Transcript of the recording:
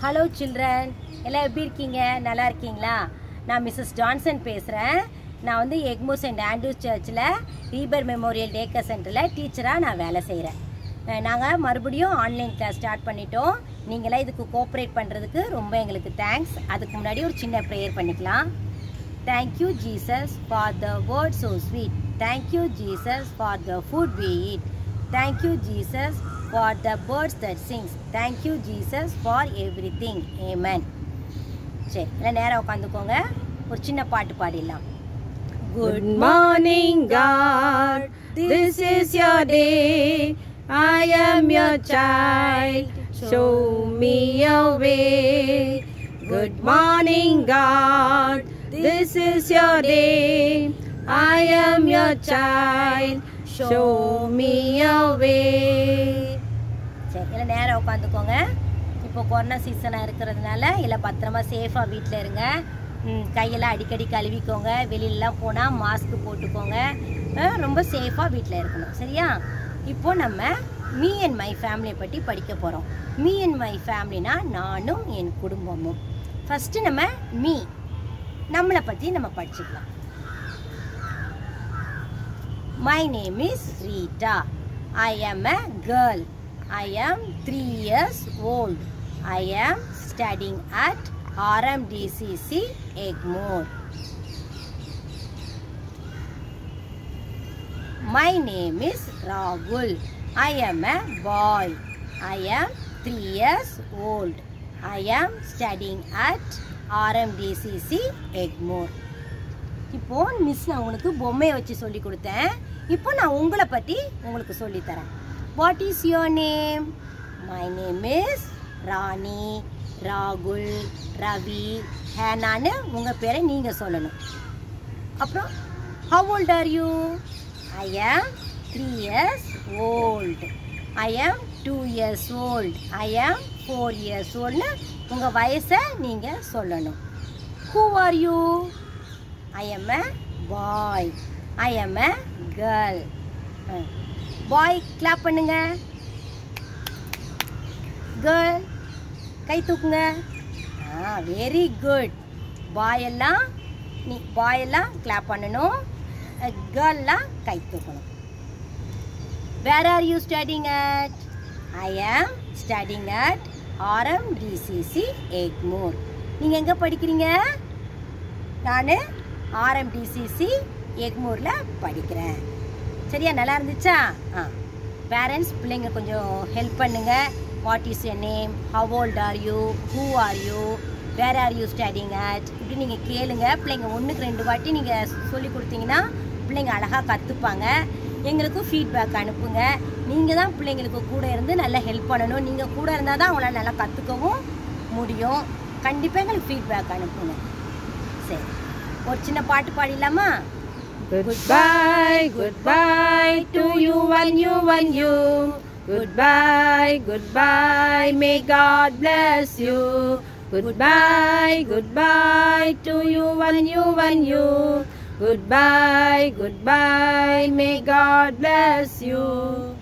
Hello children எல்லாம் எப்படி இருக்கீங்க நல்லா இருக்கீங்களா நான் மிஸ்ஸஸ் ஜான்சன் பேசுகிறேன் நான் வந்து எக்மோ சென்ட் ஆண்ட்ரூஸ் சர்ச்சில் ரீபர் மெமோரியல் டேக்கர் சென்டரில் டீச்சராக நான் வேலை செய்கிறேன் நாங்கள் மறுபடியும் ஆன்லைன் கிளாஸ் ஸ்டார்ட் பண்ணிட்டோம் நீங்களாம் இதுக்கு கோஆப்ரேட் பண்ணுறதுக்கு ரொம்ப எங்களுக்கு தேங்க்ஸ் அதுக்கு முன்னாடி ஒரு சின்ன ப்ரேயர் பண்ணிக்கலாம் Thank you, Jesus, for the word so sweet. Thank you, Jesus, for the food we eat. Thank you, Jesus, for the birds that sings. Thank you, Jesus, for everything. Amen. சரி எல்லாம் நேரம் உட்காந்துக்கோங்க ஒரு சின்ன பாட்டு பாடிடலாம் Good morning, God. This is your day. I am your child. Show me your way. Good morning, God. This is your day. I am your child. Show me your way. சரி எல்லாம் நேரம் உட்காந்துக்கோங்க இப்போ கொரோனா சீசனாக இருக்கிறதுனால எல்லாம் பத்திரமா சேஃபாக வீட்டில் இருங்க ம், கையெல்லாம் அடிக்கடி கழுவிக்கோங்க வெளியிலலாம் போனால் மாஸ்க் போட்டுக்கோங்க அஹ், ரொம்ப சேஃபாக வீட்டில் இருக்கணும் சரியா இப்போ நம்ம மீ அண்ட் மை ஃபேமிலியை பற்றி படிக்க போகிறோம் மீ அண்ட் மை ஃபேமிலினா நானும் என் குடும்பமும் ஃபஸ்ட்டு நம்ம மீ நம்மளை பற்றி நம்ம படிச்சுக்கலாம் My name is Rita. I am a girl. I am three years old. I am studying at RMDCC Egmore. My name is Rahul. I am a boy. I am three years old. I am studying at RMDCC Egmore. இப்போ miss நான் உங்களுக்கு பொம்மையை வச்சு சொல்லி கொடுத்தேன் இப்போ நான் உங்களை பற்றி உங்களுக்கு சொல்லித் தரேன் what is your name my name is Rani ராகுல் ரவி ஹேனான்னு உங்கள் பேரை நீங்கள் சொல்லணும் அப்புறம் how old are you I am three years old I ஆம் டூ இயர்ஸ் ஓல்டு ஐ ஆம் ஃபோர் இயர்ஸ் ஓல்டுன்னு உங்கள் வயசை நீங்கள் சொல்லணும் who are you I am a boy I am a girl boy clap பண்ணுங்க கேர்ள் கை தூக்குங்க ஆ வெரி குட் பாய் எல்லாம் நீ பாய் எல்லாம் கிளாப் பண்ணணும் கேர்ள்லாம் கை தூக்கணும் where are you studying at I am studying at ஆர்எம்டிசிசி Egmore நீங்கள் எங்கே படிக்கிறீங்க நான் ஆர்எம்டிசிசி எக்மூரில் படிக்கிறேன் சரியா நல்லா இருந்துச்சா ஆ பேரண்ட்ஸ் பிள்ளைங்க கொஞ்சம் ஹெல்ப் பண்ணுங்க what is your name how old are you who are you where are you studying at இப்படி நீங்கள் கேளுங்க பிள்ளைங்க ஒன்றுக்கு ரெண்டு வாட்டி நீங்கள் சொல்லி கொடுத்தீங்கன்னா பிள்ளைங்க அழகாக கற்றுப்பாங்க எங்களுக்கும் ஃபீட்பேக் அனுப்புங்க நீங்கள் தான் பிள்ளைங்களுக்கு கூட இருந்து நல்லா ஹெல்ப் பண்ணணும் நீங்கள் கூட இருந்தால் தான் அவங்களால நல்லா கற்றுக்கவும் முடியும் கண்டிப்பாக எங்களுக்கு ஃபீட்பேக் அனுப்புங்க சரி ஒரு சின்ன பாட்டு பாடிடலாமா Goodbye, goodbye to you and you and you. Goodbye, goodbye, may God bless you. Goodbye, goodbye to you and you and you. Goodbye, goodbye, may God bless you.